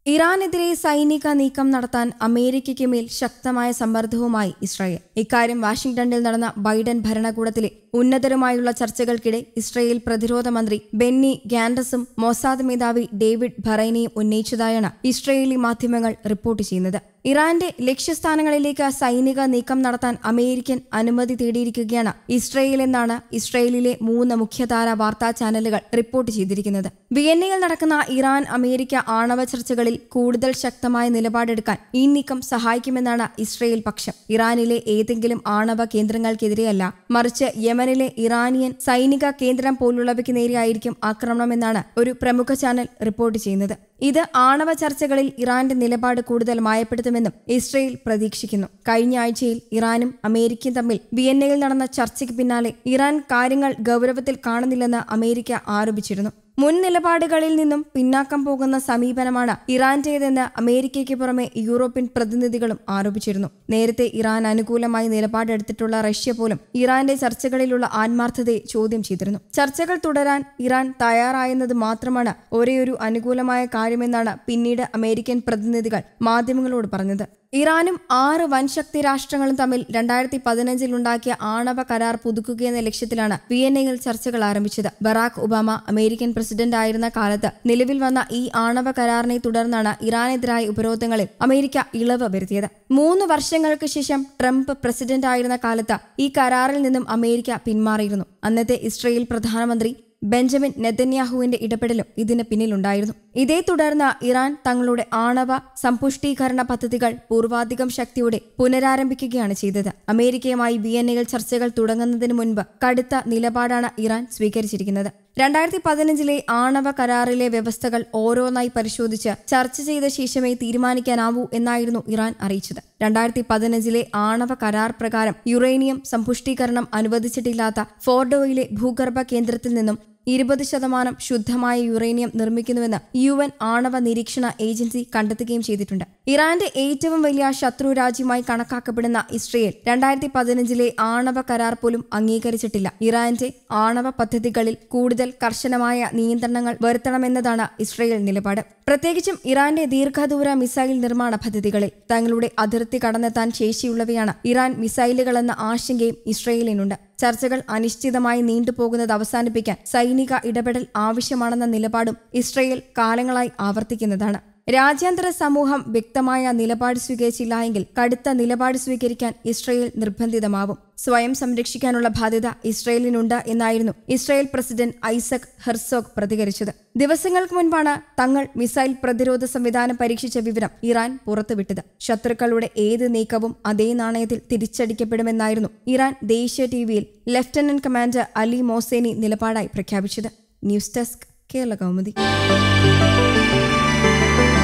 ഇറാനെതിരെ സൈനിക നീക്കം നടത്താൻ അമേരിക്കയ്ക്ക് മേൽ ശക്തമായ സമ്മർദ്ദവുമായി ഇസ്രായേൽ ഇക്കാര്യം വാഷിംഗ്ടണിൽ നടന്ന ബൈഡൻ ഭരണകൂടത്തിലെ ഉന്നതരുമായുള്ള ചർച്ചകൾക്കിടെ ഇസ്രായേൽ പ്രതിരോധ മന്ത്രി ബെന്നി ഗാൻഡസും മൊസാദ് മേധാവി ഡേവിഡ് ഭറൈനിയും ഉന്നയിച്ചതായാണ് ഇസ്രായേലി മാധ്യമങ്ങൾ റിപ്പോർട്ട് ചെയ്യുന്നത് ഇറാന്റെ ലക്ഷ്യസ്ഥാനങ്ങളിലേക്ക് സൈനിക നീക്കം നടത്താൻ അമേരിക്കൻ അനുമതി തേടിയിരിക്കുകയാണ് ഇസ്രയേൽ എന്നാണ് ഇസ്രയേലിലെ മൂന്ന് മുഖ്യധാര വാർത്താ ചാനലുകൾ റിപ്പോർട്ട് ചെയ്തിരിക്കുന്നത് വിയന്നയിൽ നടക്കുന്ന ഇറാൻ അമേരിക്ക ആണവ ചർച്ചകളിൽ കൂടുതൽ ശക്തമായ നിലപാടെടുക്കാൻ ഈ നീക്കം സഹായിക്കുമെന്നാണ് ഇസ്രയേൽ പക്ഷം ഇറാനിലെ ഏതെങ്കിലും ആണവ കേന്ദ്രങ്ങൾക്കെതിരെയല്ല മറിച്ച് യമനിലെ ഇറാനിയൻ സൈനിക കേന്ദ്രം പോലുള്ളവയ്ക്ക് നേരെയായിരിക്കും ആക്രമണമെന്നാണ് ഒരു പ്രമുഖ ചാനൽ റിപ്പോർട്ട് ചെയ്യുന്നത് ഇത് ആണവ ചർച്ചകളിൽ ഇറാന്റെ നിലപാട് കൂടുതൽ മയപ്പെടുത്തുമെന്നും ഇസ്രയേൽ പ്രതീക്ഷിക്കുന്നു കഴിഞ്ഞ ആഴ്ചയിൽ ഇറാനും അമേരിക്കയും തമ്മിൽ വിയന്നയിൽ നടന്ന ചർച്ചയ്ക്ക് പിന്നാലെ ഇറാൻ കാര്യങ്ങൾ ഗൗരവത്തിൽ കാണുന്നില്ലെന്ന് അമേരിക്ക ആരോപിച്ചിരുന്നു മുൻ നിലപാടുകളിൽ നിന്നും പിന്നാക്കം പോകുന്ന സമീപനമാണ് ഇറാന്റേതെന്ന് അമേരിക്കയ്ക്ക് പുറമെ യൂറോപ്യൻ പ്രതിനിധികളും ആരോപിച്ചിരുന്നു നേരത്തെ ഇറാൻ അനുകൂലമായി നിലപാടെടുത്തിട്ടുള്ള റഷ്യ പോലും ഇറാന്റെ ചർച്ചകളിലുള്ള ആത്മാർത്ഥതയെ ചോദ്യം ചെയ്തിരുന്നു ചർച്ചകൾ തുടരാൻ ഇറാൻ തയ്യാറായെന്നത് മാത്രമാണ് ഒരേയൊരു അനുകൂലമായ കാര്യമെന്നാണ് പിന്നീട് അമേരിക്കൻ പ്രതിനിധികൾ മാധ്യമങ്ങളോട് പറഞ്ഞത് ഇറാനും ആറ് വൻശക്തി രാഷ്ട്രങ്ങളും തമ്മിൽ രണ്ടായിരത്തി പതിനഞ്ചിൽ ഉണ്ടാക്കിയ ആണവ കരാർ പുതുക്കുകയെന്ന ലക്ഷ്യത്തിലാണ് വിയന്നയിൽ ചർച്ചകൾ ആരംഭിച്ചത് ബറാക് ഒബാമ അമേരിക്കൻ പ്രസിഡന്റ് ആയിരുന്ന കാലത്ത് നിലവിൽ വന്ന ഈ ആണവ കരാറിനെ തുടർന്നാണ് ഇറാനെതിരായ ഉപരോധങ്ങളിൽ അമേരിക്ക ഇളവ് വരുത്തിയത് മൂന്ന് വർഷങ്ങൾക്ക് ശേഷം ട്രംപ് പ്രസിഡന്റ് ആയിരുന്ന കാലത്ത് ഈ കരാറിൽ നിന്നും അമേരിക്ക പിന്മാറിയിരുന്നു അന്നത്തെ ഇസ്രയേൽ പ്രധാനമന്ത്രി ബെഞ്ചമിൻ നെതന്യാഹുവിന്റെ ഇടപെടലും ഇതിന് പിന്നിലുണ്ടായിരുന്നു ഇതേ തുടർന്ന് ഇറാൻ തങ്ങളുടെ ആണവ സമ്പുഷ്ടീകരണ പദ്ധതികൾ പൂർവാധികം ശക്തിയോടെ പുനരാരംഭിക്കുകയാണ് ചെയ്തത് അമേരിക്കയുമായി വിയന്നയിൽ ചർച്ചകൾ തുടങ്ങുന്നതിന് മുൻപ് കടുത്ത നിലപാടാണ് ഇറാൻ സ്വീകരിച്ചിരിക്കുന്നത് രണ്ടായിരത്തി പതിനഞ്ചിലെ ആണവ കരാറിലെ വ്യവസ്ഥകൾ ഓരോന്നായി പരിശോധിച്ച് ചർച്ച ചെയ്ത ശേഷമേ തീരുമാനിക്കാനാവൂ എന്നായിരുന്നു ഇറാൻ അറിയിച്ചത് രണ്ടായിരത്തി പതിനഞ്ചിലെ ആണവ കരാർ പ്രകാരം യുറേനിയം സമ്പുഷ്ടീകരണം അനുവദിച്ചിട്ടില്ലാത്ത ഫോർഡോയിലെ ഭൂഗർഭ കേന്ദ്രത്തിൽ നിന്നും ഇരുപത് ശതമാനം ശുദ്ധമായ യുറേനിയം നിർമ്മിക്കുന്നുവെന്ന് യു എൻ ആണവ നിരീക്ഷണ ഏജൻസി കണ്ടെത്തുകയും ചെയ്തിട്ടുണ്ട് ഇറാന്റെ ഏറ്റവും വലിയ ശത്രു രാജ്യമായി കണക്കാക്കപ്പെടുന്ന ഇസ്രയേൽ രണ്ടായിരത്തി പതിനഞ്ചിലെ ആണവ കരാർ പോലും അംഗീകരിച്ചിട്ടില്ല ഇറാന്റെ ആണവ പദ്ധതികളിൽ കൂടുതൽ കർശനമായ നിയന്ത്രണങ്ങൾ വരുത്തണമെന്നതാണ് ഇസ്രയേൽ നിലപാട് പ്രത്യേകിച്ചും ഇറാന്റെ ദീർഘദൂര മിസൈൽ നിർമ്മാണ പദ്ധതികളിൽ തങ്ങളുടെ അതിർത്തി കടന്നെത്താൻ ശേഷിയുള്ളവയാണ് ഇറാൻ മിസൈലുകളെന്ന ആശങ്കയും ഇസ്രയേലിനുണ്ട് ചർച്ചകൾ അനിശ്ചിതമായി നീണ്ടുപോകുന്നത് അവസാനിപ്പിക്കാൻ സൈനിക ഇടപെടൽ ആവശ്യമാണെന്ന നിലപാടും ഇസ്രയേൽ കാലങ്ങളായി ആവർത്തിക്കുന്നതാണ് രാജ്യാന്തര സമൂഹം വ്യക്തമായ നിലപാട് സ്വീകരിച്ചില്ല എങ്കിൽ കടുത്ത നിലപാട് സ്വീകരിക്കാൻ ഇസ്രയേൽ നിർബന്ധിതമാവും സ്വയം സംരക്ഷിക്കാനുള്ള ബാധ്യത ഇസ്രയേലിനുണ്ട് എന്നായിരുന്നു ഇസ്രയേൽ പ്രസിഡന്റ് ഐസക് ഹെർസോഗ് പ്രതികരിച്ചത് ദിവസങ്ങൾക്ക് മുൻപാണ് തങ്ങൾ മിസൈൽ പ്രതിരോധ സംവിധാനം പരീക്ഷിച്ച വിവരം ഇറാൻ പുറത്തുവിട്ടത് ശത്രുക്കളുടെ ഏത് നീക്കവും അതേ നാണയത്തിൽ തിരിച്ചടിക്കപ്പെടുമെന്നായിരുന്നു ഇറാൻ ദേശീയ ടിവിയിൽ ലഫ്റ്റനന്റ് കമാൻഡർ അലി മോസേനി നിലപാടായി പ്രഖ്യാപിച്ചത് ന്യൂസ് ഡെസ്ക് കേരള കൗമുദി